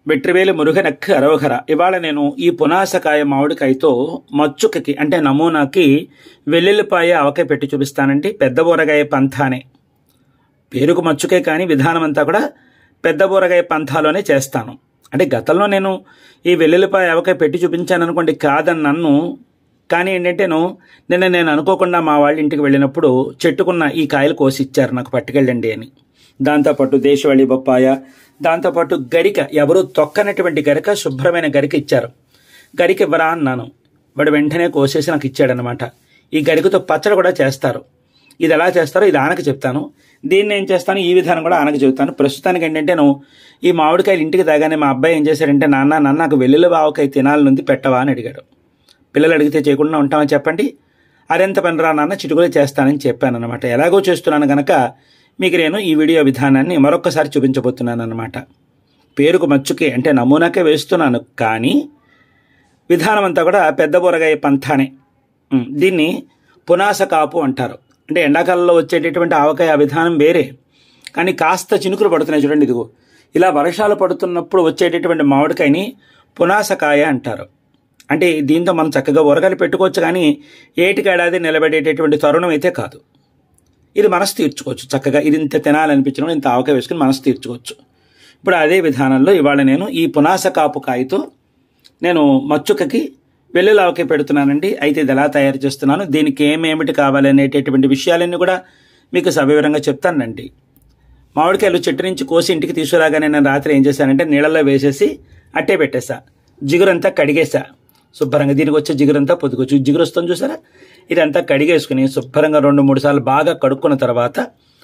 వెట్రివేలు మురుగనక్కి అరవఘర ఇవాళ నేను ఈ పునాసకాయ మామిడికాయతో మచ్చుకకి అంటే నమూనాకి వెల్లుల్లిపాయ అవకాయ పెట్టి చూపిస్తానండి పెద్ద బూరగాయ పంథానే పేరుకు మచ్చుకే కానీ విధానం అంతా కూడా పెద్ద బూరగాయ పంథాలోనే చేస్తాను అంటే గతంలో నేను ఈ వెల్లుల్లిపాయ అవకాయ పెట్టి చూపించాను అనుకోండి కాదని నన్ను కానీ ఏంటంటేను నిన్న నేను అనుకోకుండా మా వాళ్ళ ఇంటికి వెళ్ళినప్పుడు చెట్టుకున్న ఈ కాయలు కోసి ఇచ్చారు నాకు పట్టుకెళ్ళండి అని దాంతోపాటు దేశవాళీ బొప్పాయ దాంతోపాటు గరిక ఎవరు తొక్కనటువంటి గరిక శుభ్రమైన గరిక ఇచ్చారు గరిక ఇవ్వరా అన్నాను వాడు వెంటనే కోసేసి నాకు ఇచ్చాడనమాట ఈ గరికతో పచ్చడి కూడా చేస్తారు ఇది ఎలా చేస్తారో ఇది ఆనకు చెప్తాను దీన్ని ఏం చేస్తాను ఈ విధానం కూడా ఆనకు చెప్తాను ప్రస్తుతానికి ఏంటంటే నువ్వు ఈ మామిడికాయలు ఇంటికి తాగానే మా అబ్బాయి ఏం చేశాడంటే నాన్న నాన్న నాకు వెల్లుల్లి బావకాయ తినాలనుంది పెట్టవా అని అడిగాడు పిల్లలు అడిగితే చేయకుండా ఉంటామని చెప్పండి అరెంత పని రా నాన్న చిటుకులే చేస్తానని చెప్పాను అనమాట ఎలాగో చేస్తున్నాను గనక మీకు నేను ఈ వీడియో విధానాన్ని మరొకసారి చూపించబోతున్నాను అనమాట పేరుకు మచ్చుకే అంటే నమూనాకే వేస్తున్నాను కానీ విధానం అంతా కూడా పెద్ద బొరగాయ పంథానే ఉమ్, దీన్ని పునాస కాపు అంటారు అంటే ఎండాకాలంలో వచ్చేటటువంటి ఆవకాయ విధానం వేరే కానీ కాస్త చినుకులు పడుతున్నాయి చూడండి ఇదిగో ఇలా వర్షాలు పడుతున్నప్పుడు వచ్చేటటువంటి మామిడికాయని పునాసకాయ అంటారు అంటే దీంతో మనం చక్కగా ఊరగాయలు పెట్టుకోవచ్చు కానీ ఏటికేడాది నిలబడేటటువంటి తరుణం అయితే కాదు ఇది మనసు తీర్చుకోవచ్చు చక్కగా ఇది ఇంత తినాలనిపించినప్పుడు ఇంత ఆవకాయ వేసుకుని మనసు తీర్చుకోవచ్చు ఇప్పుడు అదే విధానంలో ఇవాళ నేను ఈ పునాస కాపు కాయతో నేను మచ్చుకకి వెల్లుల్లి ఆవకాయ పెడుతున్నానండి అయితే ఇది ఎలా తయారు చేస్తున్నాను దీనికి ఏమేమిటి కావాలి అనేటటువంటి విషయాలన్నీ కూడా మీకు సవివరంగా చెప్తానండి మామిడికాయలు చెట్టు నుంచి కోసి ఇంటికి తీసుకురాగానే నేను రాత్రి ఏం చేశానంటే నీళ్ళల్లో వేసేసి అట్టే పెట్టేసా జిగురంతా కడిగేసా శుభ్రంగా దీనికి వచ్చే జిగురంతా పొద్దుకొచ్చు జిగురు వస్తుంది చూసారా ఇదంతా కడిగేసుకుని శుభ్రంగా రెండు మూడు సార్లు బాగా కడుక్కున్న తర్వాత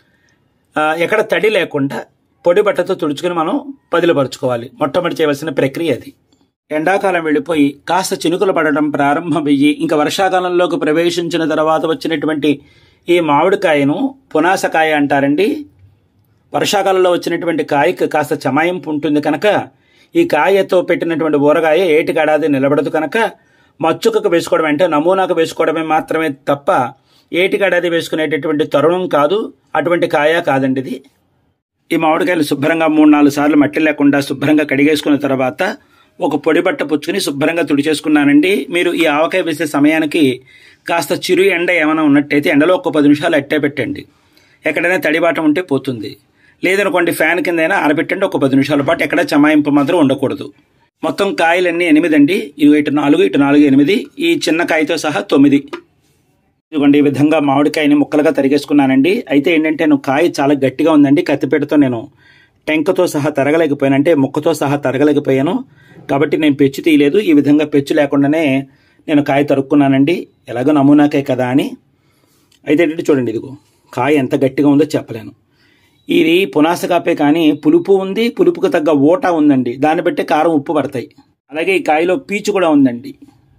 ఆ, ఎక్కడ తడి లేకుండా పొడి బట్టతో తుడుచుకుని మనం పదిలపరుచుకోవాలి మొట్టమొదటి చేయవలసిన ప్రక్రియ అది ఎండాకాలం వెళ్ళిపోయి కాస్త చినుకులు పడడం ప్రారంభమయ్యి ఇంకా వర్షాకాలంలోకి ప్రవేశించిన తర్వాత వచ్చినటువంటి ఈ మామిడికాయను పునాసకాయ అంటారండి వర్షాకాలంలో వచ్చినటువంటి కాయకి కాస్త చమాయింపు ఉంటుంది కనుక ఈ కాయతో పెట్టినటువంటి ఊరగాయ ఏటికాడాది నిలబడదు కనుక మచ్చుకకు వేసుకోవడం అంటే నమూనాకు వేసుకోవడమే మాత్రమే తప్ప ఏటికాడాది వేసుకునేటటువంటి తరుణం కాదు అటువంటి కాయ కాదండి ఇది ఈ మామిడికాయలు శుభ్రంగా మూడు నాలుగు సార్లు మట్టి లేకుండా శుభ్రంగా కడిగేసుకున్న తర్వాత ఒక పొడి బట్ట పుచ్చుకుని శుభ్రంగా తుడిచేసుకున్నానండి మీరు ఈ ఆవకాయ వేసే సమయానికి కాస్త చిరు ఎండ ఏమైనా ఉన్నట్టయితే ఎండలో ఒక పది నిమిషాలు అట్టే పెట్టండి ఎక్కడైనా తడిబాట ఉంటే పోతుంది లేదనుకోండి ఫ్యాన్ కిందైనా ఆరబెట్టండి ఒక పది నిమిషాల పాటు ఎక్కడ చమాయింపు మాత్రం ఉండకూడదు మొత్తం కాయలన్నీ ఎనిమిది అండి ఇవి ఇటు నాలుగు ఇటు నాలుగు ఎనిమిది ఈ చిన్న కాయతో సహా తొమ్మిది ఇదిగోండి ఈ విధంగా మామిడికాయని ముక్కలుగా తరిగేసుకున్నానండి అయితే ఏంటంటే నేను కాయ చాలా గట్టిగా ఉందండి కత్తిపీటతో నేను టెంకతో సహా తరగలేకపోయాను అంటే ముక్కతో సహా తరగలేకపోయాను కాబట్టి నేను పెచ్చు తీయలేదు ఈ విధంగా పెచ్చు లేకుండానే నేను కాయ తరుక్కున్నానండి ఎలాగో నమూనాకే కదా అని అయితే ఏంటంటే చూడండి ఇదిగో కాయ ఎంత గట్టిగా ఉందో చెప్పలేను ఇది పునాస కాపే కానీ పులుపు ఉంది పులుపుకు తగ్గ ఓట ఉందండి దాన్ని బట్టి కారం ఉప్పు పడతాయి అలాగే ఈ కాయలో పీచు కూడా ఉందండి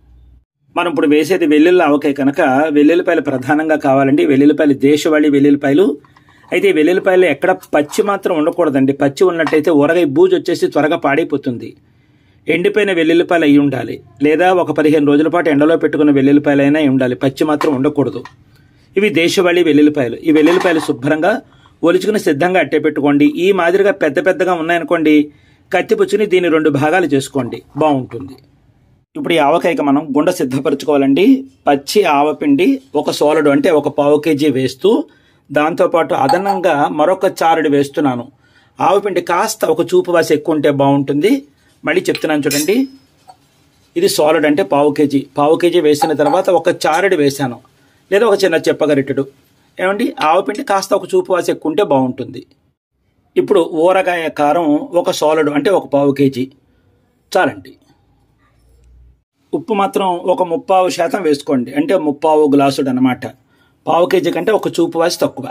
మనం ఇప్పుడు వేసేది వెల్లుల్లి ఆవకాయ కనుక వెల్లుల్లిపాయలు ప్రధానంగా కావాలండి వెల్లుల్లిపాయలు దేశవాళీ వెల్లుల్లిపాయలు అయితే ఈ వెల్లుల్లిపాయలు ఎక్కడ పచ్చి మాత్రం ఉండకూడదండి పచ్చి ఉన్నట్టయితే ఊరగాయ బూజు వచ్చేసి త్వరగా పాడైపోతుంది ఎండిపోయిన వెల్లుల్లిపాయలు అయి ఉండాలి లేదా ఒక పదిహేను రోజుల పాటు ఎండలో పెట్టుకున్న వెల్లుల్లిపాయలు అయినా అయి ఉండాలి పచ్చి మాత్రం ఉండకూడదు ఇవి దేశవాళీ వెల్లుల్లిపాయలు ఈ వెల్లుల్లిపాయలు శుభ్రంగా ఒలుచుకుని సిద్ధంగా అట్టే పెట్టుకోండి ఈ మాదిరిగా పెద్ద పెద్దగా ఉన్నాయనుకోండి కత్తి పుచ్చుని దీన్ని రెండు భాగాలు చేసుకోండి బాగుంటుంది ఇప్పుడు ఈ ఆవకాయకి మనం గుండ సిద్ధపరచుకోవాలండి పచ్చి ఆవపిండి ఒక సోలడు అంటే ఒక పావు కేజీ వేస్తూ దాంతోపాటు అదనంగా మరొక చారుడు వేస్తున్నాను ఆవపిండి కాస్త ఒక చూపు వాసి ఎక్కువ ఉంటే బాగుంటుంది మళ్ళీ చెప్తున్నాను చూడండి ఇది సాలిడ్ అంటే పావు కేజీ పావు కేజీ వేసిన తర్వాత ఒక చారడి వేశాను లేదా ఒక చిన్న చెప్పగరిటెడు ఏమండి ఆవపిండి కాస్త ఒక చూపు వాసి ఎక్కువ ఉంటే బాగుంటుంది ఇప్పుడు ఊరగాయ కారం ఒక సాలిడ్ అంటే ఒక పావు కేజీ చాలండి ఉప్పు మాత్రం ఒక ముప్పావు శాతం వేసుకోండి అంటే ముప్పావు గ్లాసుడు అనమాట పావు కేజీ కంటే ఒక చూపు వాసి తక్కువ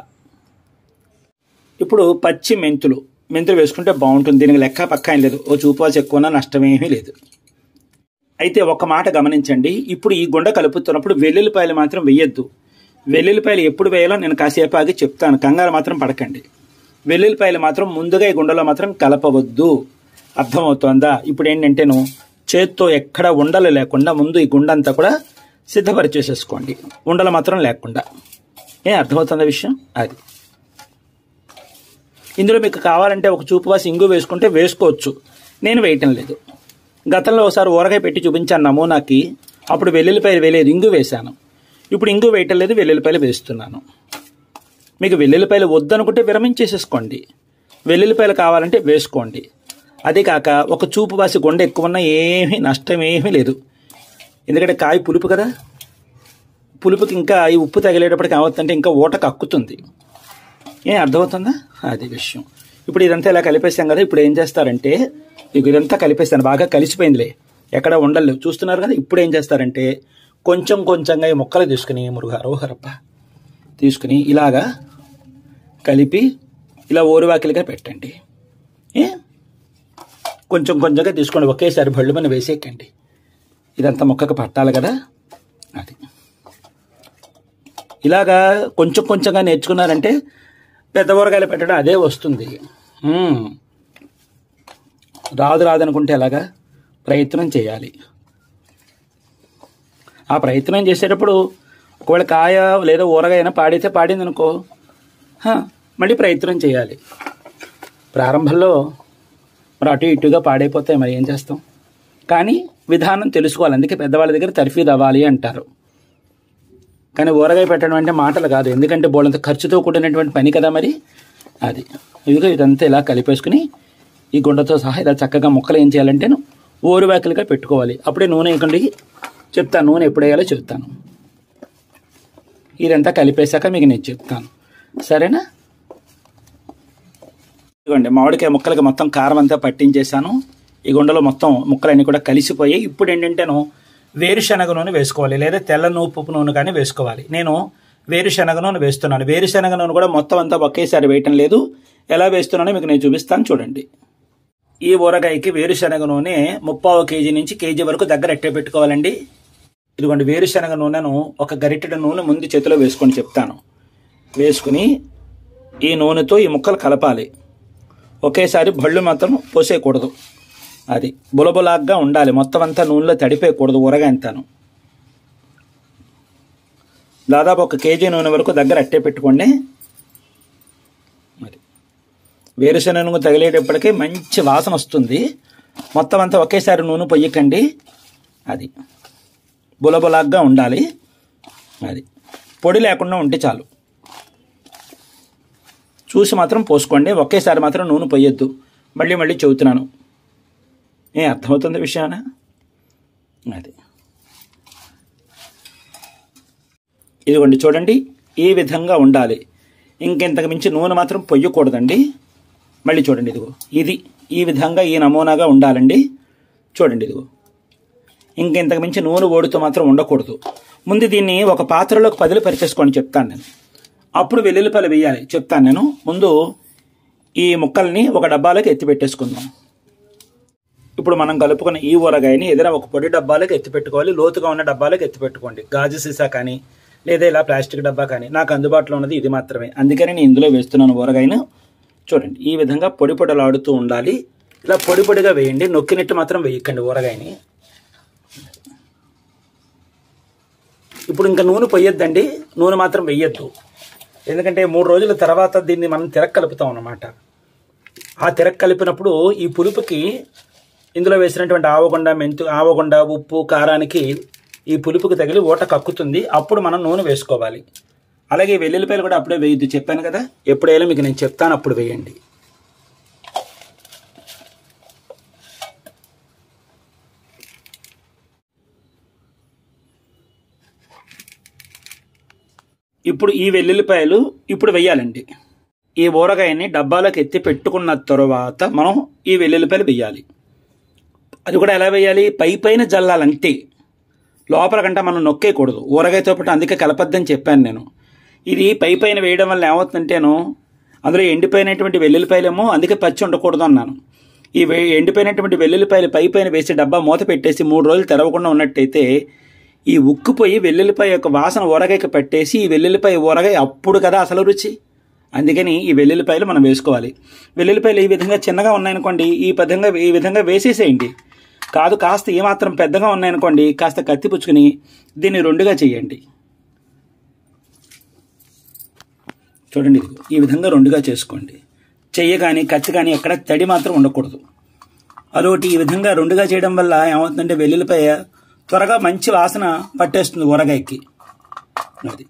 ఇప్పుడు పచ్చి మెంతులు మెంతులు వేసుకుంటే బాగుంటుంది దీనికి లెక్క పక్క ఏం లేదు ఓ చూపు వాసి ఎక్కువ నష్టమేమీ లేదు అయితే ఒక మాట గమనించండి ఇప్పుడు ఈ గుండ కలుపుతున్నప్పుడు వెల్లుల్లిపాయలు మాత్రం వేయొద్దు వెల్లుల్లిపాయలు ఎప్పుడు వేయాలో నేను కాసేపు ఆగి చెప్తాను కంగారు మాత్రం పడకండి వెల్లుల్లిపాయలు మాత్రం ముందుగా ఈ గుండలో మాత్రం కలపవద్దు అర్థమవుతోందా ఇప్పుడు ఏంటంటేను చేత్తో ఎక్కడ ఉండలు లేకుండా ముందు ఈ గుండంతా కూడా సిద్ధపరిచేసేసుకోండి ఉండలు మాత్రం లేకుండా ఏ అర్థమవుతుందా విషయం అది ఇందులో మీకు కావాలంటే ఒక చూపు వాసి ఇంగు వేసుకుంటే వేసుకోవచ్చు నేను వేయటం లేదు గతంలో ఒకసారి ఊరగాయ పెట్టి చూపించాను నమూనాకి అప్పుడు వెల్లుల్లిపాయలు వేయలేదు ఇంగు వేశాను ఇప్పుడు ఇంగు వేయటం లేదు వెల్లుల్లిపాయలు వేస్తున్నాను మీకు వెల్లుల్లిపాయలు వద్దనుకుంటే విరమించేసేసుకోండి వెల్లుల్లిపాయలు కావాలంటే వేసుకోండి అదే కాక ఒక చూపు వాసి గుండె ఎక్కువ ఉన్నా ఏమీ నష్టం ఏమీ లేదు ఎందుకంటే కాయ పులుపు కదా పులుపుకి ఇంకా ఈ ఉప్పు తగిలేటప్పటికి ఏమవుతుందంటే ఇంకా ఊట కక్కుతుంది ఏం అర్థమవుతుందా అది విషయం ఇప్పుడు ఇదంతా ఇలా కలిపేస్తాం కదా ఇప్పుడు ఏం చేస్తారంటే ఇక ఇదంతా కలిపేస్తాను బాగా కలిసిపోయిందిలే ఎక్కడ ఉండలేవు చూస్తున్నారు కదా ఇప్పుడు ఏం చేస్తారంటే కొంచెం కొంచెంగా ఈ ముక్కలు తీసుకుని మురుగారు హరప్ప తీసుకుని ఇలాగా కలిపి ఇలా ఓరువాకిలిగా పెట్టండి ఏ కొంచెం కొంచెంగా తీసుకోండి ఒకేసారి బళ్ళు మన వేసేయకండి ఇదంతా మొక్కకు పట్టాలి కదా అది ఇలాగా కొంచెం కొంచెంగా నేర్చుకున్నారంటే పెద్ద ఊరగాయలు పెట్టడం అదే వస్తుంది మ్మ్. రాదు రాదనుకుంటే ఎలాగా ప్రయత్నం చేయాలి ఆ ప్రయత్నం చేసేటప్పుడు ఒకవేళ కాయ లేదా ఊరగాయన పాడితే పాడింది అనుకో హా, మళ్ళీ ప్రయత్నం చేయాలి ప్రారంభంలో మరి అటు ఇటుగా పాడైపోతాయి మరి ఏం చేస్తాం కానీ విధానం తెలుసుకోవాలి అందుకే పెద్దవాళ్ళ దగ్గర తర్ఫీదు అవ్వాలి అంటారు కానీ ఊరగాయ పెట్టడం అంటే మాటలు కాదు ఎందుకంటే బోళ్ళంత ఖర్చుతో కూడినటువంటి పని కదా మరి అది ఇదిగో ఇదంతా ఇలా కలిపేసుకుని ఈ గుండతో సహా ఇలా చక్కగా ముక్కలు ఏం చేయాలంటే ఓరువాకిలుగా పెట్టుకోవాలి అప్పుడే నూనె వేయకండి చెప్తాను నూనె ఎప్పుడు వేయాలో చెప్తాను ఇదంతా కలిపేశాక మీకు నేను చెప్తాను సరేనా ఇదిగోండి మామిడికాయ ముక్కలకి మొత్తం కారం అంతా పట్టించేశాను ఈ గుండెలో మొత్తం ముక్కలన్నీ కూడా కలిసిపోయాయి ఇప్పుడు ఏంటంటేను వేరుశనగ నూనె వేసుకోవాలి లేదా తెల్ల నూపు నూనె కానీ వేసుకోవాలి నేను వేరుశనగ నూనె వేస్తున్నాను వేరుశనగ నూనె కూడా మొత్తం అంతా ఒకేసారి వేయటం లేదు ఎలా వేస్తున్నానో మీకు నేను చూపిస్తాను చూడండి ఈ ఊరగాయకి వేరుశనగ నూనె ముప్పావు కేజీ నుంచి కేజీ వరకు దగ్గర ఎట్టే పెట్టుకోవాలండి ఇదిగోండి వేరుశనగ నూనెను ఒక గరిటెడ నూనె ముందు చేతిలో వేసుకొని చెప్తాను వేసుకుని ఈ నూనెతో ఈ ముక్కలు కలపాలి ఒకేసారి బళ్ళు మాత్రం పోసేయకూడదు అది బులబులాగ్గా ఉండాలి మొత్తం అంతా నూనెలో తడిపేయకూడదు ఊరగాయంతాను దాదాపు ఒక కేజీ నూనె వరకు దగ్గర అట్టే పెట్టుకోండి మరి వేరుశనగ నూనె తగిలేటప్పటికీ మంచి వాసన వస్తుంది మొత్తం అంతా ఒకేసారి నూనె పొయ్యకండి అది బులబులాగ్గా ఉండాలి అది పొడి లేకుండా ఉంటే చాలు చూసి మాత్రం పోసుకోండి ఒకేసారి మాత్రం నూనె పొయ్యొద్దు మళ్ళీ మళ్ళీ చెబుతున్నాను ఏ అర్థమవుతుంది విషయాన అది ఇదిగోండి చూడండి ఈ విధంగా ఉండాలి ఇంకెంతకు మించి నూనె మాత్రం పొయ్యకూడదండి మళ్ళీ చూడండి ఇదిగో ఇది ఈ విధంగా ఈ నమూనాగా ఉండాలండి చూడండి ఇదిగో ఇంకెంతకు మించి నూనె ఓడుతూ మాత్రం ఉండకూడదు ముందు దీన్ని ఒక పాత్రలోకి పదిలి పరిచేసుకొని చెప్తాను నేను అప్పుడు వెల్లుల్లిపాయలు వేయాలి చెప్తాను నేను ముందు ఈ ముక్కల్ని ఒక డబ్బాలోకి ఎత్తి పెట్టేసుకుందాం ఇప్పుడు మనం కలుపుకున్న ఈ ఊరగాయని ఏదైనా ఒక పొడి డబ్బాలోకి ఎత్తి పెట్టుకోవాలి లోతుగా ఉన్న డబ్బాలోకి ఎత్తి పెట్టుకోండి గాజు సీసా కానీ లేదా ఇలా ప్లాస్టిక్ డబ్బా కానీ నాకు అందుబాటులో ఉన్నది ఇది మాత్రమే అందుకని నేను ఇందులో వేస్తున్నాను ఊరగాయను చూడండి ఈ విధంగా పొడి పొడలాడుతూ ఉండాలి ఇలా పొడి పొడిగా వేయండి నొక్కినట్టు మాత్రం వేయకండి ఊరగాయని ఇప్పుడు ఇంకా నూనె పొయ్యొద్దండి నూనె మాత్రం వెయ్యొద్దు ఎందుకంటే మూడు రోజుల తర్వాత దీన్ని మనం తిరగ కలుపుతాం అన్నమాట ఆ తిరగ కలిపినప్పుడు ఈ పులుపుకి ఇందులో వేసినటువంటి ఆవగొండ మెంతు ఆవగొండ ఉప్పు కారానికి ఈ పులుపుకి తగిలి ఓట కక్కుతుంది అప్పుడు మనం నూనె వేసుకోవాలి అలాగే వెల్లుల్లిపాయలు కూడా అప్పుడే వేయద్దు చెప్పాను కదా ఎప్పుడైనా మీకు నేను చెప్తాను అప్పుడు వేయండి ఇప్పుడు ఈ వెల్లుల్లిపాయలు ఇప్పుడు వేయాలండి ఈ ఊరగాయని డబ్బాలోకి ఎత్తి పెట్టుకున్న తర్వాత మనం ఈ వెల్లుల్లిపాయలు వేయాలి అది కూడా ఎలా వేయాలి పై పైన జల్లాలంతే లోపల కంటే మనం నొక్కేయకూడదు ఊరగాయతో పాటు అందుకే కలపద్దని చెప్పాను నేను ఇది పై పైన వేయడం వల్ల ఏమవుతుందంటేను అందులో ఎండిపోయినటువంటి వెల్లుల్లిపాయలేమో అందుకే పచ్చి ఉండకూడదు అన్నాను ఈ వే ఎండిపోయినటువంటి వెల్లుల్లిపాయలు పై పైన వేసి డబ్బా మూత పెట్టేసి మూడు రోజులు తెరవకుండా ఉన్నట్టయితే ఈ ఉక్కుపోయి వెల్లుల్లిపాయ యొక్క వాసన ఊరగాయకి పట్టేసి ఈ వెల్లుల్లిపాయ ఊరగాయ అప్పుడు కదా అసలు రుచి అందుకని ఈ వెల్లుల్లిపాయలు మనం వేసుకోవాలి వెల్లుల్లిపాయలు ఈ విధంగా చిన్నగా ఉన్నాయనుకోండి ఈ విధంగా ఈ విధంగా వేసేసేయండి కాదు కాస్త ఏమాత్రం పెద్దగా ఉన్నాయనుకోండి కాస్త కత్తి పుచ్చుకుని దీన్ని రెండుగా చేయండి చూడండి ఇదిగో ఈ విధంగా రెండుగా చేసుకోండి చెయ్య కానీ కత్తి కానీ ఎక్కడ తడి మాత్రం ఉండకూడదు అదొకటి ఈ విధంగా రెండుగా చేయడం వల్ల ఏమవుతుందంటే వెల్లుల్లిపాయ త్వరగా మంచి వాసన పట్టేస్తుంది ఊరగాయకి అది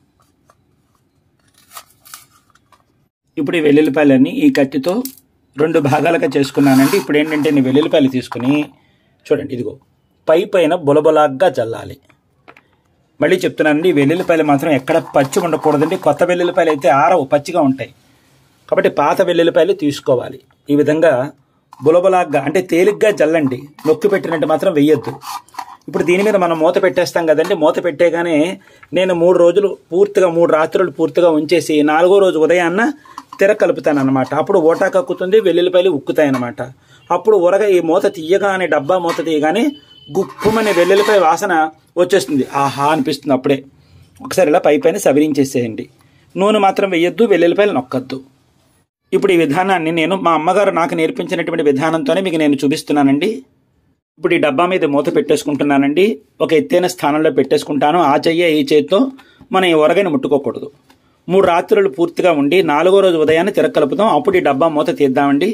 ఇప్పుడు ఈ వెల్లుల్లిపాయలన్నీ ఈ కత్తితో రెండు భాగాలుగా చేసుకున్నానండి ఇప్పుడు ఏంటంటే నేను వెల్లుల్లిపాయలు తీసుకుని చూడండి ఇదిగో పై పైన బులబులాగ్గా చల్లాలి మళ్ళీ చెప్తున్నానండి ఈ వెల్లుల్లిపాయలు మాత్రం ఎక్కడ పచ్చి ఉండకూడదండి కొత్త వెల్లుల్లిపాయలు అయితే ఆరవు పచ్చిగా ఉంటాయి కాబట్టి పాత వెల్లుల్లిపాయలు తీసుకోవాలి ఈ విధంగా బులబులాగ్గా అంటే తేలిగ్గా జల్లండి నొక్కి పెట్టినట్టు మాత్రం వెయ్యొద్దు ఇప్పుడు దీని మీద మనం మూత పెట్టేస్తాం కదండి మూత పెట్టేగానే నేను మూడు రోజులు పూర్తిగా మూడు రాత్రులు పూర్తిగా ఉంచేసి నాలుగో రోజు ఉదయాన్న తిర కలుపుతాను అనమాట అప్పుడు ఓటా కక్కుతుంది వెల్లుల్లిపాయలు ఉక్కుతాయి అనమాట అప్పుడు ఉరగ ఈ మూత తీయగానే డబ్బా మూత తీయగానే గుప్పుమనే వెల్లుల్లిపాయ వాసన వచ్చేస్తుంది ఆహా అనిపిస్తుంది అప్పుడే ఒకసారి ఇలా పై పైన సవరించేసేయండి నూనె మాత్రం వెయ్యొద్దు వెల్లుల్లిపాయలు నొక్కద్దు ఇప్పుడు ఈ విధానాన్ని నేను మా అమ్మగారు నాకు నేర్పించినటువంటి విధానంతోనే మీకు నేను చూపిస్తున్నానండి ఇప్పుడు ఈ డబ్బా మీద మూత పెట్టేసుకుంటున్నానండి ఒక ఎత్తైన స్థానంలో పెట్టేసుకుంటాను ఆ చెయ్యి ఈ చేతితో మనం ఈ ఉరగని ముట్టుకోకూడదు మూడు రాత్రులు పూర్తిగా ఉండి నాలుగో రోజు ఉదయాన్నే తిరగలుపుతాం అప్పుడు ఈ డబ్బా మూత తీద్దామండి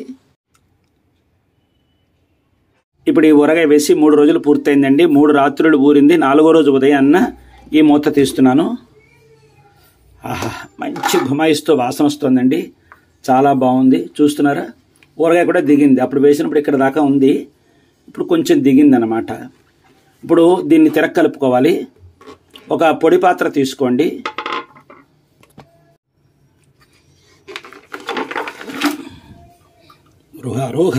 ఇప్పుడు ఈ ఊరగాయ వేసి మూడు రోజులు పూర్తయిందండి మూడు రాత్రులు ఊరింది నాలుగో రోజు ఉదయాన్న ఈ మూత తీస్తున్నాను ఆహా మంచి గుమాయిస్తూ వాసన వస్తుందండి చాలా బాగుంది చూస్తున్నారా ఊరగాయ కూడా దిగింది అప్పుడు వేసినప్పుడు ఇక్కడ దాకా ఉంది ఇప్పుడు కొంచెం దిగింది అనమాట ఇప్పుడు దీన్ని తిరగ కలుపుకోవాలి ఒక పొడి పాత్ర తీసుకోండి రుహ రోహ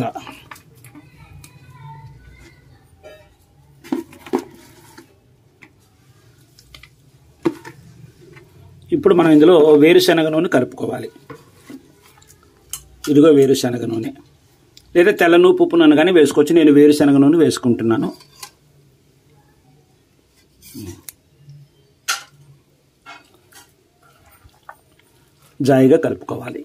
ఇప్పుడు మనం ఇందులో వేరుశనగ నూనె కలుపుకోవాలి ఇదిగో వేరుశనగ నూనె లేదా తెల్ల నూపు ఉప్పు నూనె కానీ వేసుకోవచ్చు నేను వేరుశనగ నూనె వేసుకుంటున్నాను జాయిగా కలుపుకోవాలి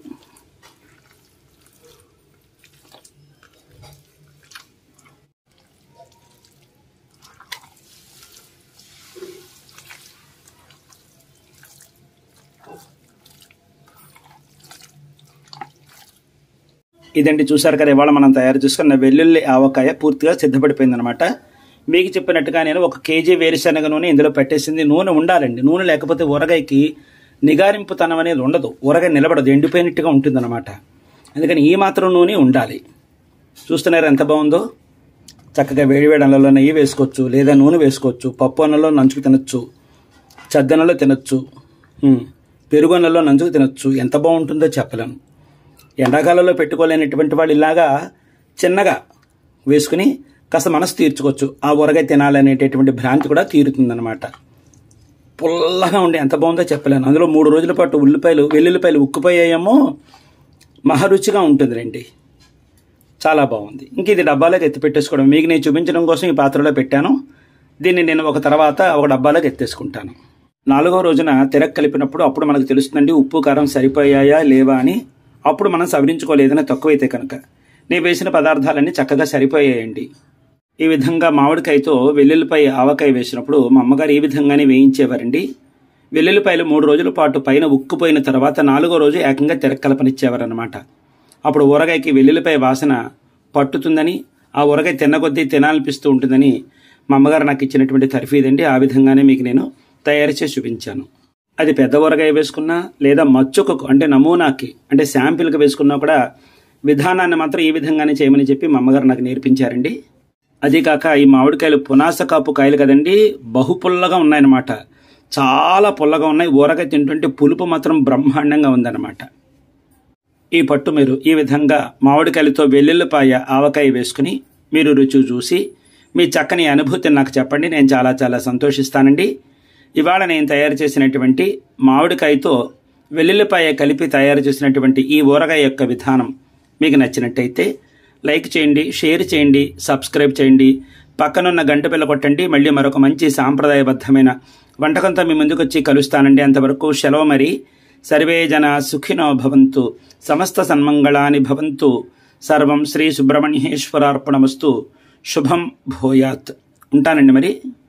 ఇదండి చూసారు కదా ఇవాళ మనం తయారు చేసుకున్న వెల్లుల్లి ఆవకాయ పూర్తిగా సిద్ధపడిపోయిందనమాట మీకు చెప్పినట్టుగా నేను ఒక కేజీ వేరుశనగ నూనె ఇందులో పెట్టేసింది నూనె ఉండాలండి నూనె లేకపోతే ఊరగాయకి నిగారింపుతనం అనేది ఉండదు ఊరగాయ నిలబడదు ఎండిపోయినట్టుగా ఉంటుందన్నమాట అందుకని ఈ మాత్రం నూనె ఉండాలి చూస్తున్నారు ఎంత బాగుందో చక్కగా వేడివేడి అన్నంలో నెయ్యి వేసుకోవచ్చు లేదా నూనె వేసుకోవచ్చు పప్పు అన్నంలో నంచుకు తినొచ్చు చద్దనంలో తినొచ్చు ఉమ్, పెరుగు అన్నంలో నంచుకు తినొచ్చు ఎంత బాగుంటుందో చెప్పలేను ఎండాకాలంలో పెట్టుకోలేనటువంటి వాళ్ళు ఇలాగా చిన్నగా వేసుకుని కాస్త మనసు తీర్చుకోవచ్చు ఆ ఊరగాయ తినాలనేటటువంటి భ్రాంతి కూడా తీరుతుందన్నమాట పుల్లగా ఉండి ఎంత బాగుందో చెప్పలేను అందులో మూడు రోజుల పాటు ఉల్లిపాయలు వెల్లుల్లిపాయలు ఉక్కిపోయాయేమో మహారుచిగా ఉంటుంది రండి చాలా బాగుంది ఇంక ఇది డబ్బాలోకి ఎత్తి పెట్టేసుకోవడం మీకు నేను చూపించడం కోసం ఈ పాత్రలో పెట్టాను దీన్ని నేను ఒక తర్వాత ఒక డబ్బాలోకి ఎత్తేసుకుంటాను నాలుగో రోజున తిరగ కలిపినప్పుడు అప్పుడు మనకు తెలుస్తుందండి ఉప్పు కారం సరిపోయాయా లేవా అని అప్పుడు మనం సవరించుకోలేదని తక్కువైతే కనుక నేను వేసిన పదార్థాలన్నీ చక్కగా సరిపోయాయండి ఈ విధంగా మామిడికాయతో వెల్లుల్లిపాయ ఆవకాయ వేసినప్పుడు మా అమ్మగారు ఈ విధంగానే వేయించేవారండి వెల్లుల్లిపాయలు మూడు రోజుల పాటు పైన ఉక్కుపోయిన తర్వాత నాలుగో రోజు ఏకంగా తిరక్కలపనిచ్చేవారనమాట అప్పుడు ఊరగాయకి వెల్లుల్లిపాయ వాసన పట్టుతుందని ఆ ఊరగాయ తిన్న కొద్దీ తినాలనిపిస్తూ ఉంటుందని మా అమ్మగారు నాకు ఇచ్చినటువంటి తర్ఫీదండి ఆ విధంగానే మీకు నేను తయారు చేసి చూపించాను అది పెద్ద ఊరగాయ వేసుకున్నా లేదా మచ్చుకకు అంటే నమూనాకి అంటే శాంపిల్కి వేసుకున్నా కూడా విధానాన్ని మాత్రం ఈ విధంగానే చేయమని చెప్పి మా అమ్మగారు నాకు నేర్పించారండి అదే కాక ఈ మామిడికాయలు పునాస కాపు కాయలు కదండి బహు పుల్లగా ఉన్నాయన్నమాట చాలా పుల్లగా ఉన్నాయి ఊరగాయ తింటుంటే పులుపు మాత్రం బ్రహ్మాండంగా ఉందన్నమాట ఈ పట్టు మీరు ఈ విధంగా మామిడికాయలతో వెల్లుల్లిపాయ ఆవకాయ వేసుకుని మీరు రుచి చూసి మీ చక్కని అనుభూతిని నాకు చెప్పండి నేను చాలా చాలా సంతోషిస్తానండి ఇవాళ నేను తయారు చేసినటువంటి మామిడికాయతో వెల్లుల్లిపాయ కలిపి తయారు చేసినటువంటి ఈ ఊరగాయ యొక్క విధానం మీకు నచ్చినట్టయితే లైక్ చేయండి షేర్ చేయండి సబ్స్క్రైబ్ చేయండి పక్కనున్న గంట పిల్ల కొట్టండి మళ్ళీ మరొక మంచి సాంప్రదాయబద్ధమైన వంటకంతో మీ ముందుకు వచ్చి కలుస్తానండి అంతవరకు సెలవు మరి సర్వే జన సుఖినో భవంతు సమస్త సన్మంగళాని భవంతు సర్వం శ్రీ సుబ్రహ్మణ్యేశ్వరార్పణమస్తు శుభం భూయాత్ ఉంటానండి మరి